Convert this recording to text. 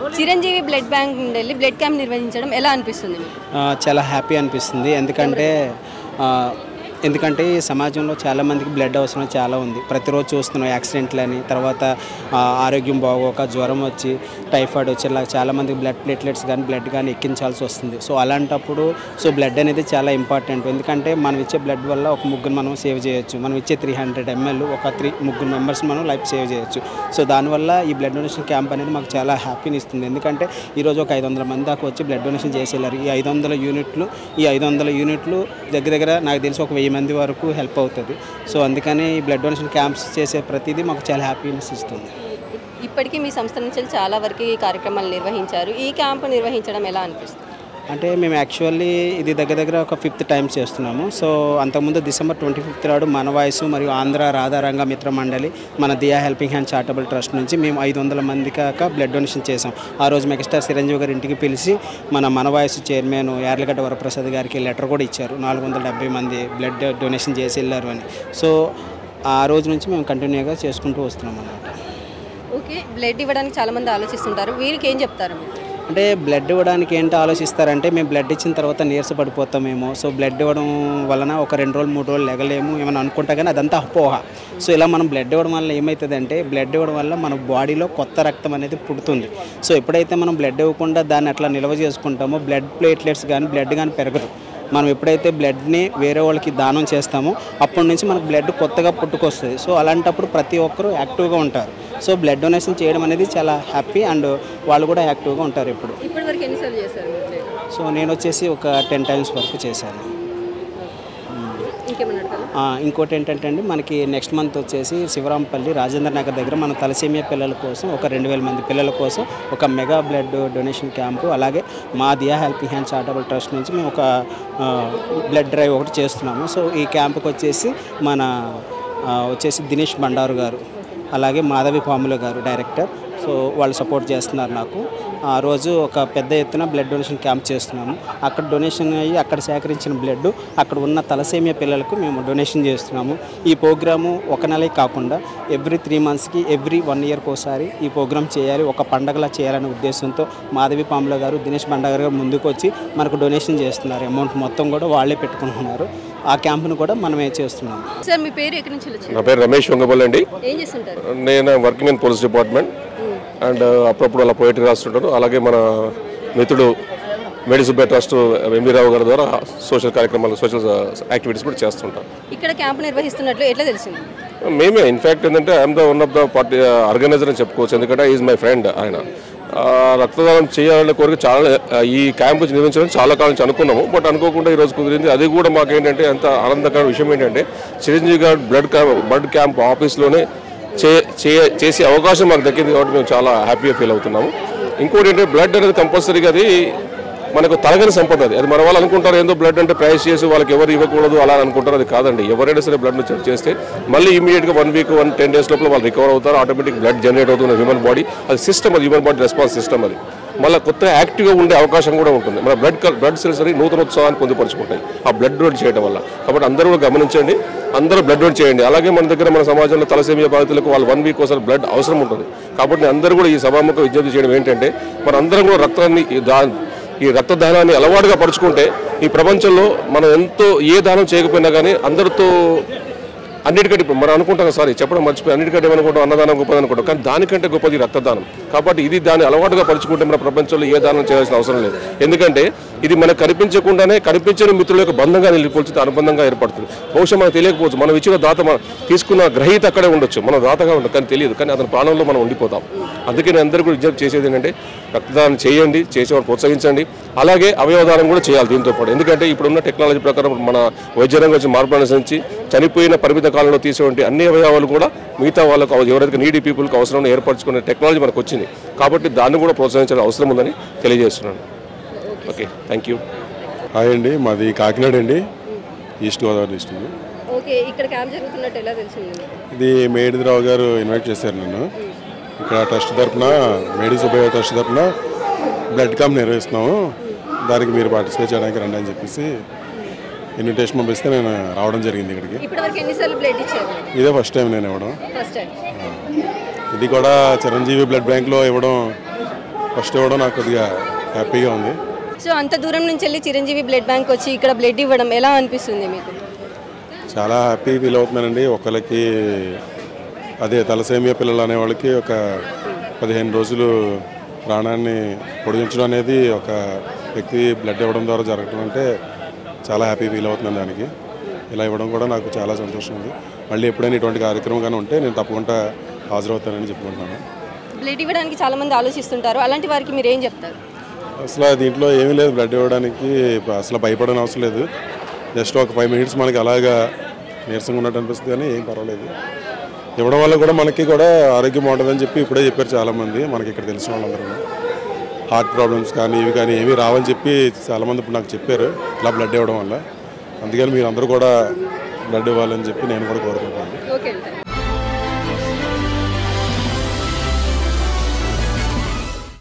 Chiranjeevi blood bank నుండి వెళ్ళి blood camp నిర్వహించడం ఎలా అనిపిస్తుంది మీకు ఆ, చాలా హ్యాపీ అనిపిస్తుంది ఎందుకంటే ఆ, ఎందుకంటే ఈ సమాజంలో చాలా మందికి బ్లడ్ అవసరం చాలా ఉంది ప్రతిరోజు చూస్తున్నాం యాక్సిడెంట్లని తర్వాత ఆ, ఆరోగ్యం బాగోక జ్వరం వచ్చి టైఫాయిడ్ వచ్చి ఇలా చాలా మందికి బ్లడ్ ప్లేట్లెట్స్ కానీ బ్లడ్ కానీ ఎక్కించాల్సి వస్తుంది సో అలాంటప్పుడు సో బ్లడ్ అనేది చాలా ఇంపార్టెంట్ ఎందుకంటే మనం ఇచ్చే బ్లడ్ వల్ల ఒక ముగ్గురు మనం సేవ్ చేయొచ్చు మనం ఇచ్చే త్రీ హండ్రెడ్ ఎంఎల్ ఒక త్రీ ముగ్గురు మెంబర్స్ మనం లైఫ్ సేవ్ చేయొచ్చు సో దానివల్ల ఈ బ్లడ్ డొనేషన్ క్యాంప్ అనేది మాకు చాలా హ్యాపీని ఇస్తుంది ఎందుకంటే ఈరోజు ఒక ఐదు వందల మంది దాకా వచ్చి బ్లడ్ డొనేషన్ చేసి వెళ్ళారు ఈ ఐదు వందల యూనిట్లు ఈ ఐదు వందల యూనిట్లు దగ్గర దగ్గర నాకు తెలిసి ఒక వెయ్యి మంది వరకు హెల్ప్ అవుతుంది సో అందుకని ఈ బ్లడ్ డొనేషన్ క్యాంప్స్ చేసే ప్రతిదీ మాకు చాలా హ్యాపీనెస్ ఇస్తుంది ఇప్పటికీ మీ సంస్థ నుంచి చాలా వరకు ఈ కార్యక్రమాలు నిర్వహించారు ఈ క్యాంప్ నిర్వహించడం ఎలా అనిపిస్తుంది అంటే మేము యాక్చువల్లీ ఇది దగ్గర దగ్గర ఒక ఫిఫ్త్ టైం చేస్తున్నాము సో అంతకుముందు డిసెంబర్ ట్వంటీ ఫిఫ్త్ నాడు మన వాయిస్ మరియు ఆంధ్ర రాధారంగ మిత్ర మండలి మన Diya helping hand charitable trust నుంచి మేము ఐదు వందల మంది కాక బ్లడ్ డొనేషన్ చేసాం ఆ రోజు మెగాస్టార్ చిరంజీవి గారి ఇంటికి పిలిచి మన మన వాయిస్ చైర్మన్ యార్లగడ్డ వరప్రసాద్ గారికి లెటర్ కూడా ఇచ్చారు నాలుగు వందల డెబ్బై మంది బ్లడ్ డొనేషన్ చేసి వెళ్ళారు అని సో ఆ రోజు నుంచి మేము కంటిన్యూగా చేసుకుంటూ వస్తున్నాం అన్నమాట ఓకే బ్లడ్ ఇవ్వడానికి చాలా మంది ఆలోచిస్తుంటారు వీరికి ఏం చెప్తారు మీరు అంటే బ్లడ్ ఇవ్వడానికి ఏంటి ఆలోచిస్తారంటే మేము బ్లడ్ ఇచ్చిన తర్వాత నీరస పడిపోతామేమో సో బ్లడ్ ఇవ్వడం వలన ఒక రెండు రోజులు మూడు రోజులు లెగలేము ఏమైనా అనుకుంటా కానీ అదంతా అపోహ సో ఇలా మనం బ్లడ్ ఇవ్వడం వల్ల ఏమవుతుందంటే బ్లడ్ ఇవ్వడం వల్ల మన బాడీలో కొత్త రక్తం అనేది పుడుతుంది సో ఎప్పుడైతే మనం బ్లడ్ ఇవ్వకుండా దాన్ని అట్లా నిల్వ చేసుకుంటామో బ్లడ్ ప్లేట్లెట్స్ కానీ బ్లడ్ కానీ పెరగదు మనం ఎప్పుడైతే బ్లడ్ని వేరే వాళ్ళకి దానం చేస్తామో అప్పటి నుంచి మనకు బ్లడ్ కొత్తగా పుట్టుకొస్తుంది సో అలాంటప్పుడు ప్రతి ఒక్కరూ యాక్టివ్గా ఉంటారు సో బ్లడ్ డొనేషన్ చేయడం అనేది చాలా హ్యాపీ అండ్ వాళ్ళు కూడా యాక్టివ్గా ఉంటారు ఇప్పుడు ఇప్పటి వరకు ఎన్నిసార్లు చేశారు మీరు బ్లడ్ సో నేను వచ్చేసి ఒక టెన్ టైమ్స్ వరకు చేశాను ఇంకేమన్నా అడగాలి ఆ, ఇంకోటి ఏంటంటే అండి మనకి నెక్స్ట్ మంత్ వచ్చేసి శివరాంపల్లి రాజేంద్ర నగర్ దగ్గర మన తలసేమియా పిల్లల కోసం ఒక రెండు వేల మంది పిల్లల కోసం ఒక మెగా బ్లడ్ డొనేషన్ క్యాంపు అలాగే మా Diya helping hand charitable trust నుంచి మేము ఒక ఆ, బ్లడ్ డ్రైవ్ ఒకటి చేస్తున్నాము సో ఈ క్యాంపుకి వచ్చేసి మన ఆ, వచ్చేసి దినేష్ బండారు గారు అలాగే మాధవి పాముల గారు డైరెక్టర్ సో వాళ్ళు సపోర్ట్ చేస్తున్నారు నాకు ఆ రోజు ఒక పెద్ద ఎత్తున బ్లడ్ డొనేషన్ క్యాంప్ చేస్తున్నాము అక్కడ డొనేషన్ అయ్యి అక్కడ సేకరించిన బ్లడ్ అక్కడ ఉన్న తలసేమియా పిల్లలకు మేము డొనేషన్ చేస్తున్నాము ఈ ప్రోగ్రాము ఒక నెలే కాకుండా ఎవ్రీ త్రీ మంత్స్కి ఎవ్రీ వన్ ఇయర్కి ఒకసారి ఈ ప్రోగ్రామ్ చేయాలి ఒక పండగలా చేయాలనే ఉద్దేశంతో మాధవి పాముల గారు దినేష్ బండాగర్ గారు ముందుకు వచ్చి మనకు డొనేషన్ చేస్తున్నారు అమౌంట్ మొత్తం కూడా వాళ్ళే పెట్టుకుంటున్నారు ఆ క్యాంప్ను కూడా మనమే చేస్తున్నాము సార్ మీ పేరు ఎక్కడి నుంచి వచ్చారు నా పేరు రమేష్ వంగబల్ అండి ఏం చేస్తుంటారు నేను working in police department and అప్పుడప్పుడు అలా పోయిటరీ రాస్తుంటాను అలాగే మన మిత్రుడు మేడి సుబ్బయ్య ట్రస్ట్ ఎంబీ రావు గారి ద్వారా సోషల్ కార్యక్రమాలు సోషల్ యాక్టివిటీస్ కూడా చేస్తుంటాం ఇక్కడ క్యాంప్ నిర్వహిస్తున్నట్లు ఎట్లా తెలిసింది మేమే ఇన్ఫ్యాక్ట్ ఏంటంటే I'm the one of the party organiser అని చెప్పుకోవచ్చు ఎందుకంటే ఈజ్ మై ఫ్రెండ్ ఆయన ఆ, రక్తదానం చేయాలనే కోరిక చాలా ఆ, ఈ క్యాంపు నిర్వహించడం చాలా కాలం నుంచి అనుకున్నాము బట్ అనుకోకుండా ఈ రోజు కుదిరింది అది కూడా మాకు ఏంటంటే ఎంత ఆనందకర విషయం ఏంటంటే చిరంజీవి గారు బ్లడ్ క్యాంప్ బ్లడ్ క్యాంప్ ఆఫీస్లోనే చే చే- చేసే అవకాశం మాకు దక్కింది కాబట్టి మేము చాలా హ్యాపీగా ఫీల్ అవుతున్నాము ఇంకోటి ఏంటంటే బ్లడ్ అనేది కంపల్సరీగా అది మనకు తరగని సంపద అది అది మన వాళ్ళు అనుకుంటారు ఏందో బ్లడ్ అంటే ప్రైస్ చేసి వాళ్ళకి ఎవరు ఇవ్వకూడదు అలా అనుకుంటారు అది కాదండి ఎవరైనా సరే బ్లడ్ చెక్ చేస్తే మళ్ళీ ఇమీడియట్గా one week one ten days లోపల వాళ్ళు రికవర్ అవుతారు ఆటోమేటిక్ బ్లడ్ జనరేట్ అవుతుంది హ్యూమన్ బాడీ అది సిస్టమ్ అది హ్యూమన్ బాడీ రెస్పాన్స్ సిస్టమ్ అది మళ్ళీ కొత్త యాక్టివ్గా ఉండే అవకాశం కూడా ఉంటుంది మన బ్లడ్ బ్లడ్ సెల్స్ అని నూతనోత్సవాన్ని పొందుపరుచుకుంటాయి ఆ బ్లడ్ డొనేట్ చేయడం వల్ల కాబట్టి అందరూ కూడా గమనించండి అందరూ బ్లడ్ డొనేట్ చేయండి అలాగే మన దగ్గర మన సమాజంలో తలసేమియా బాధితులకు వాళ్ళు వన్ వీక్ ఒకసారి బ్లడ్ అవసరం ఉంటుంది కాబట్టి అందరూ కూడా ఈ సభాముఖ విజ్ఞప్తి చేయడం ఏంటంటే మన అందరం కూడా రక్తాన్ని ఈ దా ఈ రక్తదానాన్ని అలవాటుగా పరుచుకుంటే ఈ ప్రపంచంలో మనం ఎంతో ఏ దానం చేయకపోయినా కానీ అందరితో అన్నిటికంటే ఇప్పుడు మనం అనుకుంటాం సారీ చెప్పడం మర్చిపోయి అన్నిటికంటే ఏమనుకుంటాం అన్నదానం గొప్పది అనుకుంటాం కానీ దానికంటే గొప్పది రక్తదానం కాబట్టి ఇది దాన్ని అలవాటుగా పరుచుకుంటే మన ప్రపంచంలో ఏ దానం చేయాల్సిన అవసరం లేదు ఎందుకంటే ఇది మనకు కనిపించకుండానే కనిపించని మిత్రుల యొక్క బంధంగా నిలిపోల్చితే అనుబంధంగా ఏర్పడుతుంది బహుశా మనకు తెలియకపోవచ్చు మనం ఇచ్చిన దాత మన తీసుకున్న గ్రహీత అక్కడే ఉండొచ్చు మనం దాతగా ఉండదు కానీ తెలియదు కానీ అతని ప్రాణంలో మనం ఉండిపోతాం అందుకే నేను అందరికీ కూడా విజ్ఞప్తి చేసేది ఏంటంటే రక్తదానం చేయండి చేసేవాడు ప్రోత్సహించండి అలాగే అవయవదానం కూడా చేయాలి దీంతో పాటు ఎందుకంటే ఇప్పుడున్న టెక్నాలజీ ప్రకారం మన వైద్య రంగం వచ్చి మార్పు అనుసరించి చనిపోయిన పరిమిత కాలంలో తీసేటువంటి అన్ని అవయవాలు కూడా మిగతా వాళ్ళకు అవ- ఎవరైతే నీడీ పీపుల్కి అవసరం ఏర్పరచుకునే టెక్నాలజీ మనకు వచ్చింది కాబట్టి దాన్ని కూడా ప్రోత్సహించాల్సిన అవసరం ఉందని తెలియజేస్తున్నాను ఓకే థ్యాంక్ యూ హాయ్ అండి మాది కాకినాడ అండి ఈస్ట్ గోదావరి డిస్ట్రిక్ట్ ఓకే ఇక్కడ క్యాంప్ జరుగుతున్నట్టు ఎలా తెలిసింది మీకు? ఇది మేడిదిరావు గారు ఇన్వైట్ చేశారు నన్ను ఇక్కడ ట్రస్ట్ తరపున మేడి సుబ్బయ్య ట్రస్ట్ తరపున బ్లడ్ క్యాంప్ నిర్వహిస్తున్నాము దానికి మీరు పార్టిసిపేట్ చేయడానికి రండి అని చెప్పేసి ఇన్విటేషన్ పంపిస్తే నేను రావడం జరిగింది ఇక్కడికి ఇప్పటి వరకు ఎన్నిసార్లు బ్లడ్ ఇచ్చారు ఇదే ఫస్ట్ టైం నేను ఇవ్వడం ఫస్ట్ టైం ఇది కూడా చిరంజీవి బ్లడ్ బ్యాంక్లో ఇవ్వడం ఫస్ట్ ఇవ్వడం నాకు కొద్దిగా హ్యాపీగా ఉంది సో అంత దూరం నుంచి వెళ్ళి చిరంజీవి బ్లడ్ బ్యాంక్ వచ్చి ఇక్కడ బ్లడ్ ఇవ్వడం ఎలా అనిపిస్తుంది మీకు చాలా హ్యాపీ ఫీల్ అవుతున్నానండి ఒకళ్ళకి అదే తలసేమియా పిల్లలు అనే వాళ్ళకి ఒక పదిహేను రోజులు ప్రాణాన్ని పొడిగించడం అనేది ఒక వ్యక్తి బ్లడ్ ఇవ్వడం ద్వారా జరగడం అంటే చాలా హ్యాపీ ఫీల్ అవుతున్నాను దానికి ఇలా ఇవ్వడం కూడా నాకు చాలా సంతోషం ఉంది మళ్ళీ ఎప్పుడైనా ఇటువంటి కార్యక్రమం కానీ ఉంటే నేను తప్పకుండా హాజరవుతానని చెప్పుకుంటున్నాను బ్లడ్ ఇవ్వడానికి చాలా మంది ఆలోచిస్తుంటారు అలాంటి వారికి మీరు ఏం చెప్తారు అసలు దీంట్లో ఏమీ లేదు బ్లడ్ ఇవ్వడానికి అసలు భయపడని అవసరం లేదు జస్ట్ ఒక ఫైవ్ మినిట్స్ మనకి అలాగా నీరసంగా ఉన్నట్టు అనిపిస్తుంది కానీ ఏం పర్వాలేదు ఇవ్వడం వల్ల కూడా మనకి కూడా ఆరోగ్యం బాగుంటుందని చెప్పి ఇప్పుడే చెప్పారు చాలామంది మనకి ఇక్కడ తెలిసిన వాళ్ళందరూ హార్ట్ ప్రాబ్లమ్స్ కానీ ఇవి కానీ ఏమీ రావని చెప్పి చాలామంది ఇప్పుడు నాకు చెప్పారు ఇలా బ్లడ్ ఇవ్వడం వల్ల అందుకని మీరు అందరూ కూడా బ్లడ్ ఇవ్వాలని చెప్పి నేను కూడా కోరుకుంటున్నాను